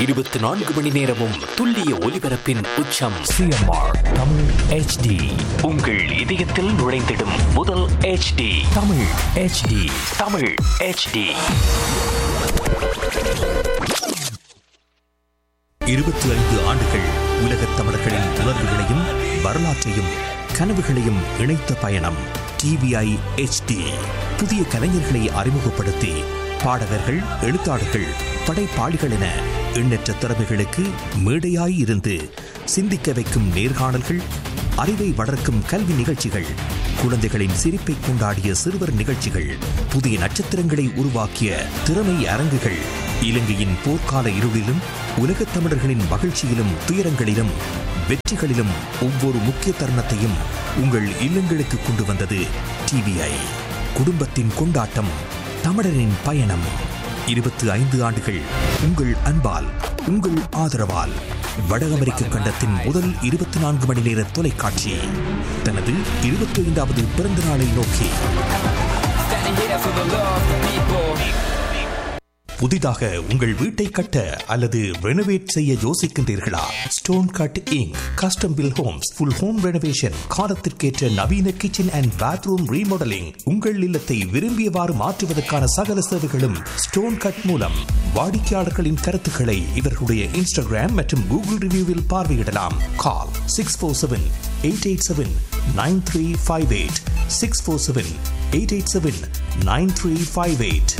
இருபத்தி நான்கு மணி நேரமும் துல்லிய ஒலிபரப்பின் உச்சம் சிஎம்ஆர் தமிழ் ஹெச்டி உங்கள் இதயத்தில் நுழைந்திடும் முதல் HD Tamil HD Tamil HD இருபத்தி ஐந்து ஆண்டுகள் உலகத் தமிழர்களின் உணர்வுகளையும் வரலாற்றையும் கனவுகளையும் இணைத்த பயணம் டிவிஐ ஹெச்டி புதிய கலைஞர்களை அறிமுகப்படுத்தி பாடகர்கள் எழுத்தாளர்கள் படைப்பாளிகள் என எண்ணற்ற திறமைகளுக்கு மேடையாய் இருந்து சிந்திக்க வைக்கும் நேர்காணல்கள் அறிவை வளர்க்கும் கல்வி நிகழ்ச்சிகள் குழந்தைகளின் சிரிப்பை கொண்டாடிய சிறுவர் நிகழ்ச்சிகள் புதிய நட்சத்திரங்களை உருவாக்கிய திறமை அரங்குகள் இலங்கையின் போர்க்கால இருளிலும் உலகத் தமிழர்களின் மகிழ்ச்சியிலும் துயரங்களிலும் வெற்றிகளிலும் ஒவ்வொரு முக்கிய தருணத்தையும் உங்கள் இல்லங்களுக்கு கொண்டு வந்தது டிவிஐ குடும்பத்தின் கொண்டாட்டம் தமிழரின் பயணம் இருபத்தி ஐந்து ஆண்டுகள் உங்கள் அன்பால் உங்கள் ஆதரவால் வட அமெரிக்க கண்டத்தின் முதல் இருபத்தி நான்கு மணி நேர தொலைக்காட்சி தனது இருபத்தி ஐந்தாவது பிறந்த நாளை நோக்கி புதிதாக உங்கள் வீட்டை கட்ட அல்லது ரெனோவேட் செய்ய யோசிக்கின்றீர்களா stone cutting custom build homes full home renovation காலத்திற்கேற்ற நவீன கிச்சன் அண்ட் பாத்ரூம் ரீமாடலிங் உங்கள் இல்லத்தை விரும்பியவாறு மாற்றுவதற்கான சகல சேவைகளும் ஸ்டோன் கட் மூலம் வாடிக்கையாளர்களின் கருத்துக்களை இவர்களுடைய இன்ஸ்டாகிராம் மற்றும் கூகுள் ரிவ்யூவில் பார்வையிடலாம் call six four seven eight eight seven nine three five eight six four seven eight eight seven nine three five eight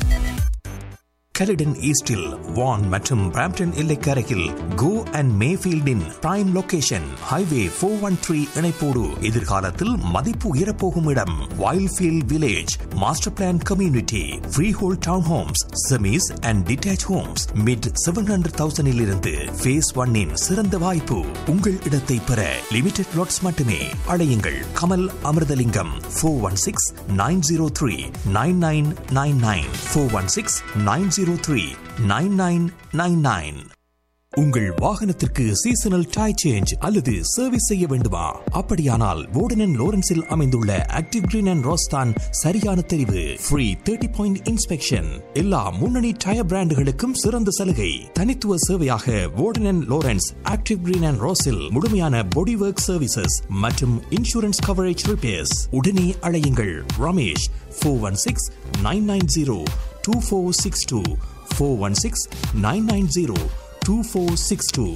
Caledon ஈஸ்டில் வான் மற்றும் பிராம்டன் எல்லைக்கரையில் கோ அண்ட் மேஃபீல்டின் prime location highway four one three இணைப்போடு எதிர்காலத்தில் மதிப்பு உயரப்போகும் இடம் Wildfield village master plan community freehold town homes semis and detached homes mid seven hundred தௌசண்டில் இருந்து ஃபேஸ் ஒன்னின் சிறந்த வாய்ப்பு உங்கள் இடத்தை பெற லிமிடெட் லாட்ஸ் மட்டுமே அழையுங்கள் Kamal Amirthalingam four one six nine zero three nine nine nine nine four one six nine zero three nine nine nine nine உங்கள் வாகனத்திற்கு சீசனல் டை சேஞ்ச் அல்லது சர்வீஸ் செய்ய வேண்டுமா அப்படியானால் வோர்டன் லோரன்ஸில் அமைந்துள்ள ஆக்டிவ் கிரீன் அண்ட் ரோஸ்தான் சரியான தெரிவு ஃப்ரீ தேர்ட்டி பாயிண்ட் இன்ஸ்பெக்ஷன் எல்லா முன்னணி டயர் பிராண்டுகளுக்கும் சிறந்த சலுகை தனித்துவ சேவையாக Warden Lawrence active green and ரோஸில் முழுமையான பாடி ஒர்க் சர்வீசஸ் மற்றும் இன்சூரன்ஸ் கவரேஜ் ரிப்பேர்ஸ் உடனே அழையுங்கள் Ramesh four one six nine nine zero two four six two four one six nine nine zero two four six two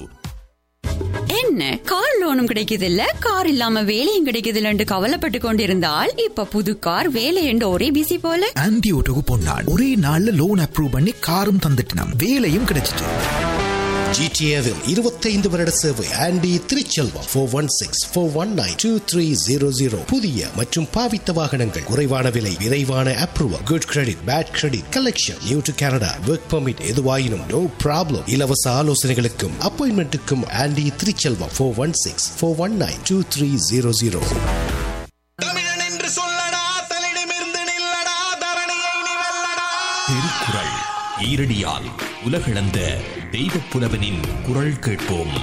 என்ன car லோனும் கிடைக்குது இல்ல car இல்லாம வேலையும் கிடைக்குது இல்லன்னு கவலைப்பட்டு கொண்டிருந்தால் இப்ப புது கார் வேலை என்று ஒரே பிசி போல ஆன்டி ஓட்டோக்கு பொன்னாள் ஒரே நாள்ல லோன் அப்ரூவ் பண்ணி காரும் தந்துட்டினாம் வேலையும் கிடைச்சிட்டு ஜிடிஏவில் இருபத்தைந்து வருட சேவை Andy Thiruchelvam four one six four one nine two three zero zero புதிய மற்றும் பாவித்த வாகனங்கள் குறைவான விலை விரைவான approval good credit bad credit collection new to Canada work permit எதுவாயினும் நோ ப்ராப்ளம் இலவச ஆலோசனைகளுக்கும் அப்பாயின்மெண்ட்டுக்கும் Andy Thiruchelvam four one six four one nine two three zero zero தமிழன் என்று சொல்லடா தலிடமிருந்து நில்லடா தரணியை நீ வெல்லடா திருக்குறள் ஈரடியால் உலகளந்த தெய்வப் புலவனின் குரல் கேட்போம்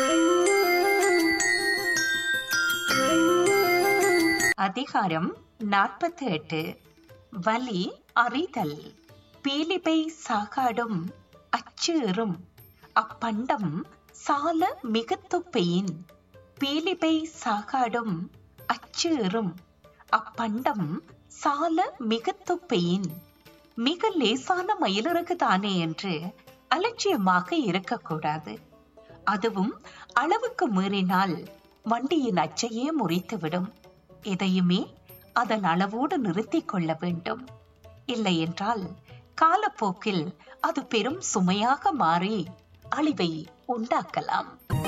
அதிகாரம் நாற்பத்தி எட்டு வலி அறிதல் பீலிபை சாகாடும் அச்சேறும் அப்பண்டம் சால மிகத்துப்பையின் பீலிபை சாகாடும் அச்சேறும் அப்பண்டம் சால மிகத்துப்பையின் மிக லேசான மயிலிறகு தானே என்று அலட்சியமாக இருக்கக்கூடாது அதுவும் அளவுக்கு மீறினால் வண்டியின் அச்சையே முறித்துவிடும் எதையுமே அதன் அளவோடு நிறுத்திக் கொள்ள வேண்டும் இல்லை என்றால் காலப்போக்கில் அது பெரும் சுமையாக மாறி அழிவை உண்டாக்கலாம்